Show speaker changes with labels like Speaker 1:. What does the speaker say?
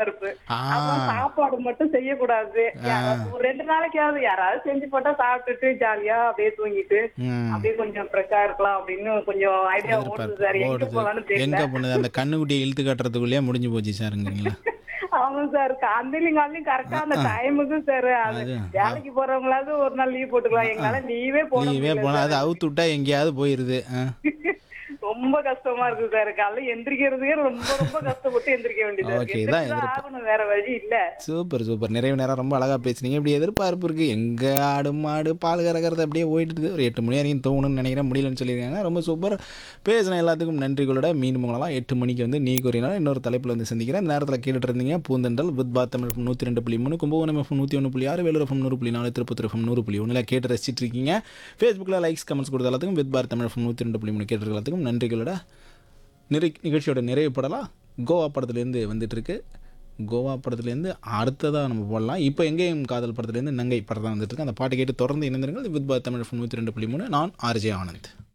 Speaker 1: பருப்பு
Speaker 2: ஆ.
Speaker 1: அப்புறம் சாப்பாடு மட்டும் செய்யக்கூடாது யாராவது ஒரு ரெண்டு நாளைக்காவது யாராவது செஞ்சு போட்டா சாப்பிட்டுட்டு ஜாலியா அப்படியே தூங்கிட்டு
Speaker 2: ம்.
Speaker 1: அப்படியே கொஞ்சம் ஃப்ரெஷ்ஷா இருக்கலாம் அப்படின்னு கொஞ்சம் ஐடியா ஓடுது சார் எங்க
Speaker 2: ஓடுது
Speaker 1: போலாம்னு தெரியல
Speaker 2: எங்க பண்ணுது அந்த கண்ணுக்குட்டியை இழுத்து காட்டுறதுக்குள்ளேயே முடிஞ்சு போச்சு சாருங்கிறீங்களா
Speaker 1: ஆமா சார் காந்திலையும் காலையும் கரெக்டா அந்த டைமுக்கு சார் அது
Speaker 2: அது,
Speaker 1: வேலைக்கு போறவங்களாவது ஒரு நாள் லீவ் போட்டுக்கலாம் எங்களால லீவே போட
Speaker 2: லீவே
Speaker 1: முடியல
Speaker 2: போனால் அது அவுத்து விட்டா எங்கேயாவது போயிருது ஆ.
Speaker 1: ரொம்ப கஷ்டமா இருக்கு சார் காலைல எந்திரிக்கிறதுக்கே ரொம்ப ரொம்ப கஷ்டப்பட்டு எந்திரிக்க வேண்டியது
Speaker 2: Okay,
Speaker 1: இருக்கு
Speaker 2: இதான்
Speaker 1: எந்திரிச்சுதான் ஆகணும் வேற வழி இல்ல
Speaker 2: சூப்பர் சூப்பர் நிறைய நேரம் ரொம்ப அழகாக பேசுனீங்க இப்படி எதிர்பார்ப்பு இருக்குது எங்கே ஆடு மாடு பால் கறக்கிறது அப்படியே போயிட்டு இருக்குது ஒரு எட்டு மணி வரைக்கும் தூங்கணும்னு நினைக்கிறேன் முடியலன்னு சொல்லியிருக்காங்க ரொம்ப சூப்பர் பேசின எல்லாத்துக்கும் நன்றிகளோட மீண்டும் உங்களெல்லாம் எட்டு மணிக்கு வந்து நீ கூறினாலும் இன்னொரு தலைப்பில் வந்து சந்திக்கிறேன் இந்த நேரத்தில் கேட்டுட்டு இருந்தீங்க பூந்தண்டல் வித் பாத் தமிழ் FM நூற்றி ரெண்டு புள்ளி மூணு கும்பகோணம் எஃப்எம் நூற்றி ஒன்று புள்ளி ஆறு வேலூர் எஃப்எம் நூறு புள்ளி நாலு திருப்பத்தூர் எஃப்எம் நூறு புள்ளி ஒன்றில் கேட்டு ரசிச்சிட்டு இருக்கீங்க ஃபேஸ்புக்கில் லைக்ஸ் கமெண்ட்ஸ் கொடுத்த எல்லாத்துக்கும் வித் பாரத் தமிழ் எஃப்எம் நூற்றி ரெண்டு புள்ளி மூணு கேட்டு எல்லாத்துக்கும் நன்றிகளோட நிறை நிகழ்ச்சியோட நிறைவு படலாம் கோவா படத்துலேருந்து வந்துட்டுருக்கு கோவா படத்துலேருந்து அடுத்ததாக நம்ம போடலாம் இப்போ எங்கேயும் காதல் படத்துலேருந்து நங்கை படம் தான் வந்துட்டு இருக்கு அந்த பாட்டு கேட்டு தொடர்ந்து இணைந்திருங்கள் வித் பாத் தமிழ் நூற்றி ரெண்டு புள்ளி மூணு நான் ஆர்ஜே ஆனந்த்